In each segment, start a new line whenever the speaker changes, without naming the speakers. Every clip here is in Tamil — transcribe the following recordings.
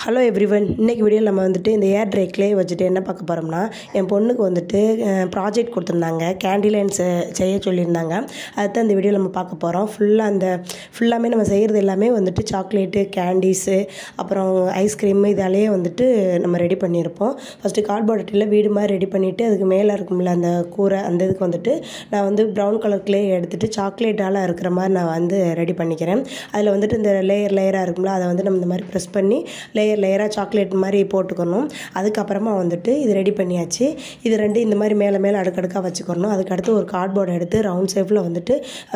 ஹலோ எவ்ரிவன் இன்னைக்கு வீடியோவில் நம்ம வந்துட்டு இந்த ஏர் ட்ரை க்ளே வச்சுட்டு என்ன பார்க்க போகிறோம்னா என் பொண்ணுக்கு வந்துட்டு ப்ராஜெக்ட் கொடுத்துருந்தாங்க கேண்டிலைன் செய்ய சொல்லியிருந்தாங்க அதுதான் இந்த வீடியோவில் நம்ம பார்க்க போகிறோம் ஃபுல்லாக அந்த ஃபுல்லாமே நம்ம செய்கிறது எல்லாமே வந்துட்டு சாக்லேட்டு கேண்டீஸு அப்புறம் ஐஸ்கிரீம் இதாலேயே வந்துட்டு நம்ம ரெடி பண்ணியிருப்போம் ஃபஸ்ட்டு கார்ட்போர்ட் அட்டையில் வீடு மாதிரி ரெடி பண்ணிவிட்டு அதுக்கு மேலே இருக்கும்ல அந்த கூரை அந்த இதுக்கு வந்துட்டு நான் வந்து ப்ரௌன் கலர் க்ளே எடுத்துகிட்டு சாக்லேட்டால் இருக்கிற மாதிரி நான் வந்து ரெடி பண்ணிக்கிறேன் அதில் வந்துட்டு இந்த லேயர் லேயராக இருக்கும்ல அதை வந்து நம்ம இந்த மாதிரி ப்ரெஸ் பண்ணி லேயர் லேயராக சாக்லேட் மாதிரி போட்டுக்கணும் அதுக்கப்புறமா வந்துட்டு இது ரெடி பண்ணியாச்சு இது ரெண்டு இந்த மாதிரி மேலே மேலே அடுக்கடுக்காக வச்சுக்கணும் அதுக்கடுத்து ஒரு கார்ட்போர்டை எடுத்து ரவுண்ட் ஷேப்பில் வந்துட்டு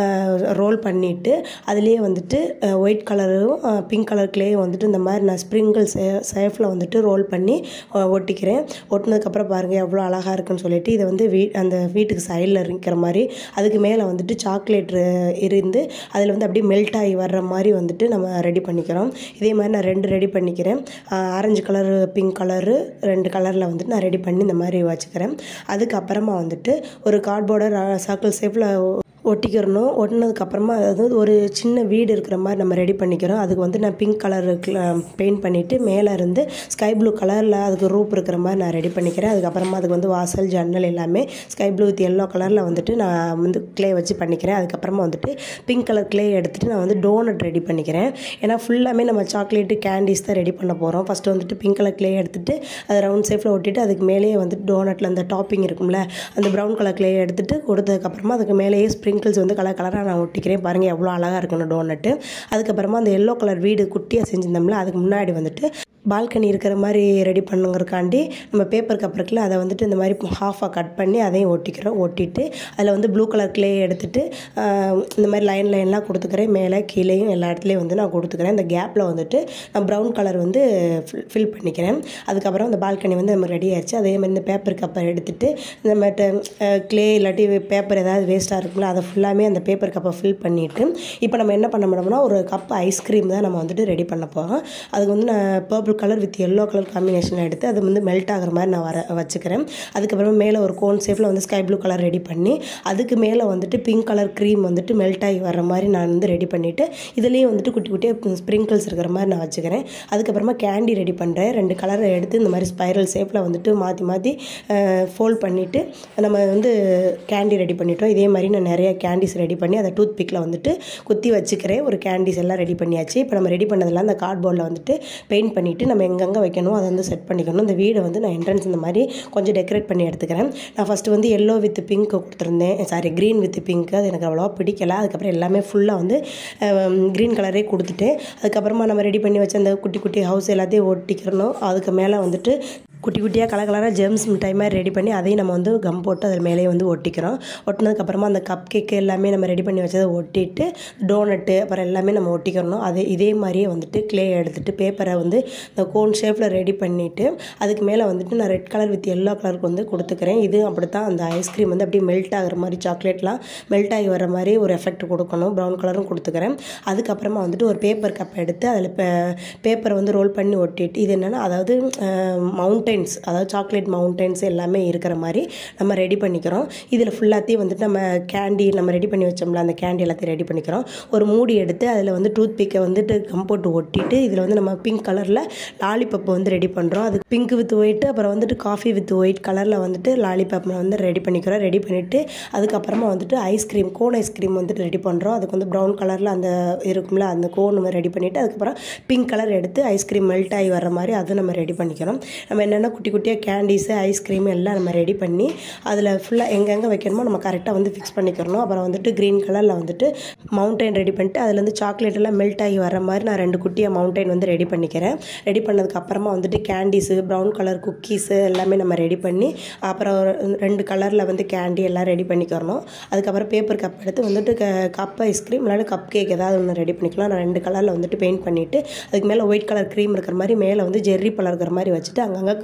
ரோல் பண்ணிவிட்டு அதுலேயே வந்துட்டு ஒயிட் கலரும் பிங்க் கலர் க்ளேயும் வந்துட்டு இந்த மாதிரி நான் ஸ்ப்ரிங்கிள் சே ஷேஃபில் வந்துட்டு ரோல் பண்ணி ஒட்டிக்கிறேன் ஒட்டினதுக்கப்புறம் பாருங்கள் எவ்வளோ அழகாக இருக்குன்னு சொல்லிட்டு இதை வந்து வீ அந்த வீட்டுக்கு சைடில் இருக்கிற மாதிரி அதுக்கு மேலே வந்துட்டு சாக்லேட் இருந்து அதில் வந்து அப்படியே மெல்ட் ஆகி வர்ற மாதிரி வந்துட்டு நம்ம ரெடி பண்ணிக்கிறோம் இதே மாதிரி நான் ரெண்டு ரெடி பண்ணிக்கிறேன் ஆரஞ்சு கலரு பிங்க் கலரு ரெண்டு கலரில் வந்துட்டு நான் ரெடி பண்ணி இந்த மாதிரி வச்சுக்கிறேன் அதுக்கப்புறமா வந்துட்டு ஒரு கார்ட்போர்டை சர்க்கிள் ஷேப்பில் ஒட்டிக்கிறணும் ஒட்டினதுக்கப்புறமா அதாவது ஒரு சின்ன வீடு இருக்கிற மாதிரி நம்ம ரெடி பண்ணிக்கிறோம் அதுக்கு வந்து நான் பிங்க் கலர் பெயிண்ட் பண்ணிவிட்டு மேலே இருந்து ஸ்கை ப்ளூ கலரில் அதுக்கு ரூப் இருக்கிற மாதிரி நான் ரெடி பண்ணிக்கிறேன் அதுக்கப்புறமா அதுக்கு வந்து வாசல் ஜன்னல் எல்லாமே ஸ்கை ப்ளூ வித் எல்லோ கலரில் வந்துட்டு நான் வந்து க்ளே வச்சு பண்ணிக்கிறேன் அதுக்கப்புறமா வந்துட்டு பிங்க் கலர் க்ளே எடுத்துகிட்டு நான் வந்து டோனட் ரெடி பண்ணிக்கிறேன் ஏன்னா ஃபுல்லாமே நம்ம சாக்லேட்டு கேண்டீஸ் தான் ரெடி பண்ண போகிறோம் ஃபஸ்ட்டு வந்துட்டு பிங்க் கலர் க்ளே எடுத்துகிட்டு அதை ரவுண்ட் ஷேப்பில் ஒட்டிட்டு அதுக்கு மேலேயே வந்துட்டு டோனட்டில் அந்த டாப்பிங் இருக்கும்ல அந்த ப்ரௌன் கலர் க்ளே எடுத்துகிட்டு கொடுத்ததுக்கப்புறமா அதுக்கு மேலேயே ஸ்ப்ரிங்கிள்ஸ் வந்து கலர் கலராக நான் ஒட்டிக்கிறேன் பாருங்கள் எவ்வளோ அழகாக இருக்கணும் டோனட்டு அதுக்கப்புறமா அந்த எல்லோ கலர் வீடு குட்டியாக செஞ்சிருந்தோம்ல அதுக்கு முன்னாடி வந்துட்டு பால்கனி இருக்கிற மாதிரி ரெடி பண்ணுங்கிறக்காண்டி நம்ம பேப்பர் கப் இருக்குல்ல அதை வந்துட்டு இந்த மாதிரி ஹாஃபாக கட் பண்ணி அதையும் ஒட்டிக்கிறோம் ஒட்டிட்டு அதில் வந்து ப்ளூ கலர் க்ளே எடுத்துகிட்டு இந்த மாதிரி லைன் லைன்லாம் கொடுத்துக்கிறேன் மேலே கீழேயும் எல்லா இடத்துலையும் வந்து நான் கொடுத்துக்கிறேன் இந்த கேப்பில் வந்துட்டு நான் ப்ரௌன் கலர் வந்து ஃபில் பண்ணிக்கிறேன் அதுக்கப்புறம் அந்த பால்கனி வந்து நம்ம ரெடி ஆயிடுச்சு அதே மாதிரி இந்த பேப்பர் கப்பை எடுத்துகிட்டு இந்த மாதிரி க்ளே இல்லாட்டி பேப்பர் ஏதாவது வேஸ்ட்டாக இருக்கும்ல அதை ஃபுல்லாமே அந்த பேப்பர் கப்பை ஃபில் பண்ணிவிட்டு இப்போ நம்ம என்ன பண்ண முடியும்னா ஒரு கப் ஐஸ்கிரீம் தான் நம்ம வந்துட்டு ரெடி பண்ண போகிறோம் அதுக்கு வந்து நான் purple colour with yellow colour combination எடுத்து அது வந்து மெல்ட் ஆகிற மாதிரி நான் வர வச்சுக்கிறேன் அதுக்கப்புறமா மேலே ஒரு கோன் ஷேப்பில் வந்து ஸ்கை ப்ளூ கலர் ரெடி பண்ணி அதுக்கு மேலே வந்துட்டு பிங்க் கலர் க்ரீம் வந்துட்டு மெல்ட் ஆகி வர மாதிரி நான் வந்து ரெடி பண்ணிவிட்டு இதுலேயும் வந்துட்டு குட்டி குட்டியாக ஸ்ப்ரிங்கிள்ஸ் இருக்கிற மாதிரி நான் வச்சுக்கிறேன் அதுக்கப்புறமா கேண்டி ரெடி பண்ணுறேன் ரெண்டு கலரை எடுத்து இந்த மாதிரி ஸ்பைரல் ஷேப்பில் வந்துட்டு மாற்றி மாற்றி ஃபோல்ட் பண்ணிவிட்டு நம்ம வந்து கேண்டி ரெடி பண்ணிட்டோம் இதே மாதிரி நான் நிறைய கேண்டிஸ் ரெடி பண்ணி அதை டூத் பிக்கில் வந்துட்டு குத்தி வச்சுக்கிறேன் ஒரு கேண்டிஸ் எல்லாம் ரெடி பண்ணியாச்சு இப்போ நம்ம ரெடி பண்ணதெல்லாம் அந்த கார்ட்போர்டில் வந்துட்டு பெயிண்ட் பண்ணிவிட்டு நம்ம எங்கெங்கே வைக்கணும் அதை வந்து செட் பண்ணிக்கணும் இந்த வீடை வந்து நான் என்ட்ரன்ஸ் இந்த மாதிரி கொஞ்சம் டெக்கரேட் பண்ணி எடுத்துக்கிறேன் நான் ஃபஸ்ட்டு வந்து எல்லோ வித் பிங்க் கொடுத்துருந்தேன் சாரி க்ரீன் வித் பிங்க் அது எனக்கு அவ்வளோவா பிடிக்கல அதுக்கப்புறம் எல்லாமே ஃபுல்லாக வந்து க்ரீன் கலரே கொடுத்துட்டு அதுக்கப்புறமா நம்ம ரெடி பண்ணி வச்ச அந்த குட்டி குட்டி ஹவுஸ் எல்லாத்தையும் ஒட்டிக்கிறணும் அதுக்கு மேலே வந்துட்டு குட்டி குட்டியாக கலர் கலராக ஜெம்ஸ் மிட்டாய் மாதிரி ரெடி பண்ணி அதையும் நம்ம வந்து கம் போட்டு அதில் மேலேயே வந்து ஒட்டிக்கிறோம் ஒட்டினதுக்கப்புறமா அந்த கப் கேக்கு எல்லாமே நம்ம ரெடி பண்ணி வச்சதை ஒட்டிட்டு டோனட்டு அப்புறம் எல்லாமே நம்ம ஒட்டிக்கிறணும் அதே இதே மாதிரியே வந்துட்டு க்ளே எடுத்துகிட்டு பேப்பரை வந்து இந்த கோன் ஷேப்பில் ரெடி பண்ணிவிட்டு அதுக்கு மேலே வந்துட்டு நான் ரெட் கலர் வித் எல்லோ கலருக்கு வந்து கொடுத்துக்கிறேன் இது அப்படி தான் அந்த ஐஸ்கிரீம் வந்து அப்படியே மெல்ட் ஆகிற மாதிரி சாக்லேட்லாம் மெல்ட் ஆகி வர மாதிரி ஒரு எஃபெக்ட் கொடுக்கணும் ப்ரௌன் கலரும் கொடுத்துக்கிறேன் அதுக்கப்புறமா வந்துட்டு ஒரு பேப்பர் கப் எடுத்து அதில் பேப்பரை வந்து ரோல் பண்ணி ஒட்டிட்டு இது என்னென்னா அதாவது மவுண்ட் மவுண்டைன்ஸ் அதாவது சாக்லேட் மவுண்டைன்ஸ் எல்லாமே இருக்கிற மாதிரி நம்ம ரெடி பண்ணிக்கிறோம் இதில் ஃபுல்லாத்தையும் வந்துட்டு நம்ம கேண்டி நம்ம ரெடி பண்ணி வச்சோம்ல அந்த கேண்டி எல்லாத்தையும் ரெடி பண்ணிக்கிறோம் ஒரு மூடி எடுத்து அதில் வந்து டூத் பிக்கை வந்துட்டு கம்போட்டு ஒட்டிட்டு இதில் வந்து நம்ம பிங்க் கலரில் லாலிபப் வந்து ரெடி பண்ணுறோம் அது பிங்க் வித் ஒயிட் அப்புறம் வந்துட்டு காஃபி வித் ஒயிட் கலரில் வந்துட்டு லாலிபப் வந்து ரெடி பண்ணிக்கிறோம் ரெடி பண்ணிவிட்டு அதுக்கப்புறமா வந்துட்டு ஐஸ்கிரீம் கோன் ஐஸ்கிரீம் வந்துட்டு ரெடி பண்ணுறோம் அதுக்கு வந்து ப்ரௌன் கலரில் அந்த இருக்கும்ல அந்த கோன் ரெடி பண்ணிவிட்டு அதுக்கப்புறம் பிங்க் கலர் எடுத்து ஐஸ்கிரீம் மெல்ட் ஆகி வர மாதிரி அதுவும் நம்ம ரெடி பண்ணிக்கிறோம் நம்ம என்ன என்னென்ன குட்டி குட்டியாக கேண்டீஸு ஐஸ்கிரீம் எல்லாம் நம்ம ரெடி பண்ணி அதில் ஃபுல்லாக எங்கெங்கே வைக்கணுமோ நம்ம கரெக்டாக வந்து ஃபிக்ஸ் பண்ணிக்கிறணும் அப்புறம் வந்துட்டு க்ரீன் கலரில் வந்துட்டு மவுண்டைன் ரெடி பண்ணிட்டு அதுலேருந்து சாக்லேட் எல்லாம் மெல்ட் ஆகி வர மாதிரி நான் ரெண்டு குட்டியாக மவுண்டைன் வந்து ரெடி பண்ணிக்கிறேன் ரெடி பண்ணதுக்கு அப்புறமா வந்துட்டு கேண்டீஸு ப்ரௌன் கலர் குக்கீஸு எல்லாமே நம்ம ரெடி பண்ணி அப்புறம் ரெண்டு கலரில் வந்து கேண்டி எல்லாம் ரெடி பண்ணிக்கிறணும் அதுக்கப்புறம் பேப்பர் கப் எடுத்து வந்துட்டு கப் ஐஸ்கிரீம் இல்லாட்டி கப் கேக் ஏதாவது ஒன்று ரெடி பண்ணிக்கலாம் நான் ரெண்டு கலரில் வந்துட்டு பெயிண்ட் பண்ணிவிட்டு அதுக்கு மேலே ஒயிட் கலர் க்ரீம் இருக்கிற மாதிரி மேலே வந்து ஜெர்ரி பழம் இருக்கிற மாதிரி வச்சுட்டு அங்கங்கே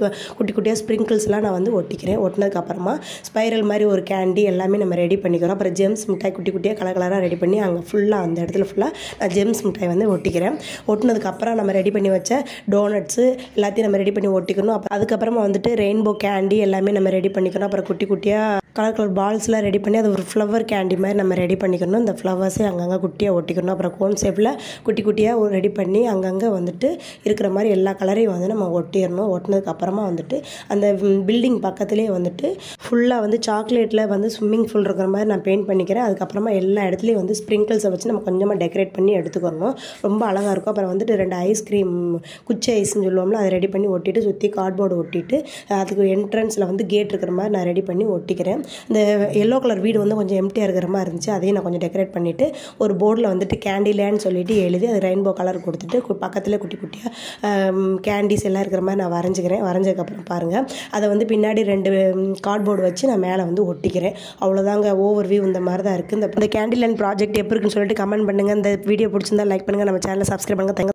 குட்டி குட்டியாக ஸ்ப்ரிங்கிள்ஸ்லாம் நான் வந்து ஒட்டிக்கிறேன் ஒட்டினதுக்கப்புறமா ஸ்பைரல் மாதிரி ஒரு கேண்டி எல்லாமே நம்ம ரெடி பண்ணிக்கிறோம் அப்புறம் ஜெம்ஸ் மிட்டாய் குட்டி குட்டியாக கலர் கலராக ரெடி பண்ணி அங்கே ஃபுல்லாக அந்த இடத்துல ஃபுல்லாக நான் ஜெம்ஸ் மிட்டாய் வந்து ஒட்டிக்கிறேன் ஒட்டினதுக்கப்புறம் நம்ம ரெடி பண்ணி வச்ச டோனட்ஸு எல்லாத்தையும் நம்ம ரெடி பண்ணி ஒட்டிக்கணும் அப்போ அதுக்கப்புறமா வந்துட்டு ரெயின்போ கேண்டி எல்லாமே நம்ம ரெடி பண்ணிக்கணும் அப்புறம் குட்டி குட்டியாக கலர் கலர் பால்ஸ்லாம் ரெடி பண்ணி அது ஒரு ஃப்ளவர் கேண்டி மாதிரி நம்ம ரெடி பண்ணிக்கணும் இந்த ஃப்ளவர்ஸே அங்கங்கே குட்டியாக ஒட்டிக்கணும் அப்புறம் கோன் ஷேப்பில் குட்டி குட்டியாக ரெடி பண்ணி அங்கங்கே வந்துட்டு இருக்கிற மாதிரி எல்லா கலரையும் வந்து நம்ம ஒட்டிடணும் ஒட்டினதுக்கு அப்புறமா வந்துட்டு அந்த பில்டிங் பக்கத்துலேயே வந்துட்டு ஃபுல்லாக வந்து சாக்லேட்டில் வந்து ஸ்விம்மிங் ஃபூல் இருக்கிற மாதிரி நான் பெயிண்ட் பண்ணிக்கிறேன் அதுக்கப்புறமா எல்லா இடத்துலையும் வந்து ஸ்ப்ரிங்கிள்ஸை வச்சு நம்ம கொஞ்சமாக டெக்கரேட் பண்ணி எடுத்துக்கணும் ரொம்ப அழகாக இருக்கும் அப்புறம் வந்துட்டு ரெண்டு ஐஸ்கிரீம் குச்சி ஐஸ்ன்னு சொல்லுவோம்ல அதை ரெடி பண்ணி ஒட்டிட்டு சுற்றி கார்ட்போர்டு ஒட்டிட்டு அதுக்கு என்ட்ரன்ஸில் வந்து கேட் இருக்கிற மாதிரி நான் ரெடி பண்ணி ஒட்டிக்கிறேன் இந்த எல்லோ கலர் வீடு வந்து கொஞ்சம் எம்டியாக இருக்கிற மாதிரி இருந்துச்சு அதையும் நான் கொஞ்சம் டெக்கரேட் பண்ணிவிட்டு ஒரு போர்டில் வந்துட்டு கேண்டிலேன்னு சொல்லிட்டு எழுதி அது ரெயின்போ கலர் கொடுத்துட்டு கு- பக்கத்தில் குட்டி குட்டியாக கேண்டிஸ் எல்லாம் இருக்கிற மாதிரி நான் வரைஞ்சிக்கிறேன் வரைஞ்சதுக்கப்புறம் பாருங்கள் அதை வந்து பின்னாடி ரெண்டு கார்ட்போர்டு வச்சு நான் மேலே வந்து ஒட்டிக்கிறேன் அவ்வளோதாங்க ஓவர் வியூ இந்த மாதிரி தான் இருக்குது இந்த இந்த கேண்டில் ப்ராஜெக்ட் எப்படி இருக்குன்னு சொல்லிட்டு கமெண்ட் பண்ணுங்கள் இந்த வீடியோ பிடிச்சிருந்தா லைக் பண்ணுங்கள் நம்ம சேனலை சப்ஸ்கிரைப் பண்ணுங்கள்